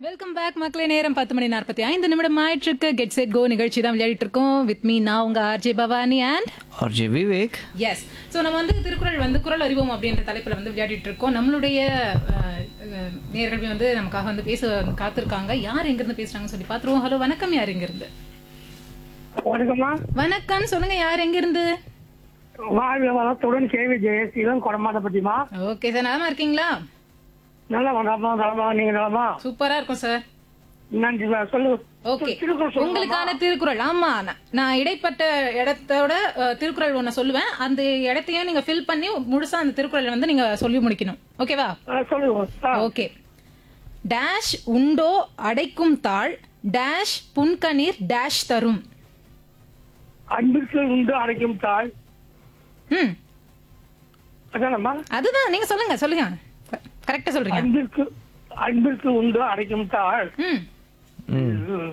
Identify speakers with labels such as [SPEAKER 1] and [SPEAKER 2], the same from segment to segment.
[SPEAKER 1] Welcome back மக்களே நேரம் பத்து மணி நாற்பத்தி ஐந்து நிமிடம் ஆயிட்டிருக்கு கெட் செட் கோ நிகழ்ச்சி தான் விளையாடிட்டு இருக்கோம் வித் மீ நான் உங்க RJ Bhavani and
[SPEAKER 2] RJ Vivek
[SPEAKER 1] yes so நம்ம வந்து திருக்குறள் வந்து குறள் அறிவோம் அப்படின்ற தலைப்பில் வந்து விளையாடிட்டு இருக்கோம் நம்மளுடைய அஹ், அஹ், நேயர்கள் வந்து நமக்காக வந்து பேச காத்திருக்காங்க யார் எங்கிருந்து பேசுறாங்கன்னு சொல்லி பார்த்துருவோம் ஹலோ வணக்கம் யார் எங்கிருந்து
[SPEAKER 3] வணக்கம்மா
[SPEAKER 1] வணக்கம் சொல்லுங்க யார் எங்கிருந்து
[SPEAKER 3] வாழ்க வளத்துடன் கேவி ஜெயசீலம் கொடமாட்ட பத்திமா
[SPEAKER 1] ஓகே சார் நலமா இருக்கீங்களா
[SPEAKER 3] நல்லா வணக்கம்மா நலமா நீங்க நலமா
[SPEAKER 1] சூப்பரா இருக்கும் சார்
[SPEAKER 3] நன்றி சார் சொல்லு
[SPEAKER 1] ஓகே
[SPEAKER 3] திருக்குறள் சொல்லுங்கம்மா.
[SPEAKER 1] உங்களுக்கான திருக்குறள் ஆமா நான்- நான் இடைப்பட்ட இடத்தோட அஹ், திருக்குறள் ஒண்ணு சொல்லுவேன் அந்த இடத்தையும் நீங்க ஃபில் பண்ணி முழுசா அந்த திருக்குறளை வந்து நீங்க சொல்லி முடிக்கணும் ஓகேவா
[SPEAKER 3] ஆ, சொல்லுங்க ஆ,
[SPEAKER 1] ஓகே டேஷ் உண்டோ அடைக்கும் தாள் டேஷ் புன்கணீர் டேஷ் தரும்
[SPEAKER 3] அன்பிற்கு உண்டு அடைக்கும் தாய்
[SPEAKER 1] ம்
[SPEAKER 3] அதானம்மா
[SPEAKER 1] அதுதான் நீங்க சொல்லுங்க சொல்லுங்க கரெக்டா சொல்றீங்க
[SPEAKER 3] அன்பிற்கு அன்பிற்கு உண்டு அடைக்கும் தாய்
[SPEAKER 1] ம்
[SPEAKER 3] ம்.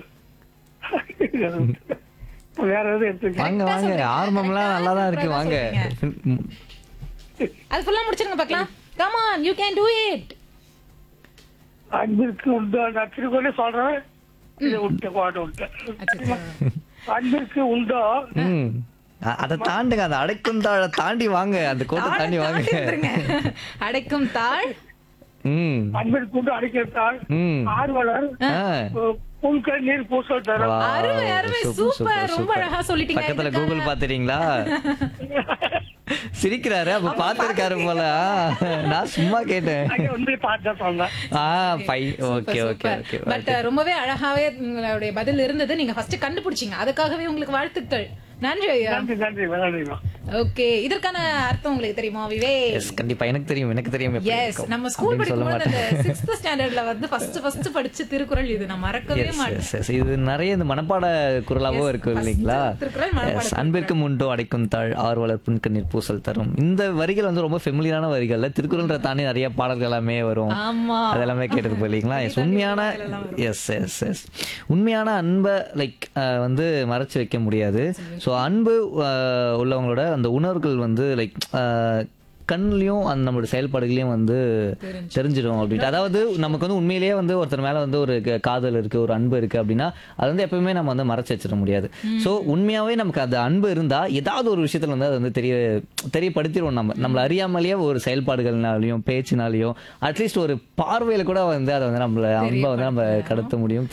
[SPEAKER 3] வேற எதுவும் எடுத்துக்க
[SPEAKER 2] வாங்க வாங்க ஆரம்பம்லாம் நல்லா தான் இருக்கு வாங்க ம்,
[SPEAKER 1] அது ஃபுல்லா முடிச்சிருங்க பார்க்கலாம் come on you can do it
[SPEAKER 3] அன்பிற்கு உண்டு நான் திருக்குறளே சொல்றேன் இதை விட்டு பாட்டு விட்டேன் அன்பிற்கு உண்டோ
[SPEAKER 2] ம். அ- அதை தாண்டுங்க அந்த அடைக்கும் தாழ தாண்டி வாங்க அந்த கோட்டை தாண்டி வாங்க
[SPEAKER 1] அடைக்கும் தாள்
[SPEAKER 2] ம்
[SPEAKER 3] அன்பிற்கு உண்டு அடைக்கும் தாய்
[SPEAKER 2] ம்
[SPEAKER 3] ஆர்வலர்
[SPEAKER 2] ஆ.
[SPEAKER 3] புல்கர் நீர் பூசல் தரும்
[SPEAKER 2] Wow,
[SPEAKER 1] அருமை, அருமை,
[SPEAKER 2] super,
[SPEAKER 1] super,
[SPEAKER 2] super,
[SPEAKER 1] ரொம்ப
[SPEAKER 2] super.
[SPEAKER 1] அழகா சொல்லிட்டீங்க.
[SPEAKER 2] பக்கத்துல
[SPEAKER 1] இதுக்காக-
[SPEAKER 2] கூகுள் பாத்துறீங்களா சிரிக்கிறாரு அப்ப பாத்துருக்காரு போல ஆ, நான் சும்மா கேட்டேன்
[SPEAKER 3] அங்கே வந்து பார்த்து சொன்னேன்
[SPEAKER 2] ஆ bye okay okay okay
[SPEAKER 1] but ரொம்பவே அழகாவே உங்களுடைய பதில் இருந்தது நீங்க ஃபர்ஸ்ட் கண்டுபிடிச்சீங்க அதுக்காகவே உங்களுக்கு வாழ்த்துக்கள் நன்றி ஐயா
[SPEAKER 3] நன்றி நன்றி நன்றிமா
[SPEAKER 1] ஓகே இதற்கான அர்த்தம் உங்களுக்கு தெரியுமா விவேக்
[SPEAKER 2] எஸ் கண்டிப்பா எனக்கு தெரியும் எனக்கு தெரியும் எப்படி
[SPEAKER 1] எஸ்
[SPEAKER 2] இருக்கும்.
[SPEAKER 1] நம்ம ஸ்கூல்
[SPEAKER 2] அப்படின்னு சொல்ல
[SPEAKER 1] படிக்கும்போது அந்த
[SPEAKER 2] மாட்டேன்
[SPEAKER 1] சிக்ஸ்த் ஸ்டாண்டர்ட்ல வந்து ஃபர்ஸ்ட் ஃபர்ஸ்ட் படிச்ச திருக்குறள் இது நான் மறக்கவே
[SPEAKER 2] Yes,
[SPEAKER 1] மாட்டேன்
[SPEAKER 2] yes, yes. இது நிறைய இந்த மனப்பாட குரலாவும்
[SPEAKER 1] Yes,
[SPEAKER 2] இருக்கும்
[SPEAKER 1] first
[SPEAKER 2] இல்லைங்களா
[SPEAKER 1] திருக்குறள் மனப்பாட
[SPEAKER 2] Yes, அன்பிற்கும் உண்டோ அடைக்கும் தாழ் ஆர்வலர் புன்கண்ணீர் பூசல் தரும் இந்த வரிகள் வந்து ரொம்ப ஃபெமிலியரான வரிகள்ல திருக்குறள்ன்ற தாண்டி நிறைய பாடல்கள் எல்லாமே வரும்
[SPEAKER 1] ஆமா
[SPEAKER 2] அதெல்லாமே கேட்டிருப்போம் இல்லைங்களா எஸ் உண்மையான எஸ் எஸ் எஸ் உண்மையான அன்பை லைக் வந்து மறைச்சு வைக்க முடியாது ஸோ அன்பு அஹ், உள்ளவங்களோட அந்த உணர்வுகள் வந்து லைக் கண்ணுலயும் அந்த நம்மளோட செயல்பாடுகளையும் வந்து தெரிஞ்சிடும் அப்படின்ட்டு அதாவது நமக்கு வந்து உண்மையிலேயே வந்து ஒருத்தர் மேல வந்து ஒரு க- காதல் இருக்கு ஒரு அன்பு இருக்கு அப்படின்னா அது வந்து எப்பவுமே நம்ம வந்து மறைச்சு வச்சிட முடியாது ஸோ உண்மையாவே நமக்கு அந்த அன்பு இருந்தா ஏதாவது ஒரு விஷயத்துல வந்து அது வந்து தெரிய தெரியப்படுத்திடுவோம் நம்ம நம்மள அறியாமலேயே ஒரு செயல்பாடுகள்னாலையும் பேச்சினாலையும் அட்லீஸ்ட் ஒரு பார்வையில கூட வந்து அதை வந்து நம்மள அன்பை வந்து நம்ம கடத்த முடியும்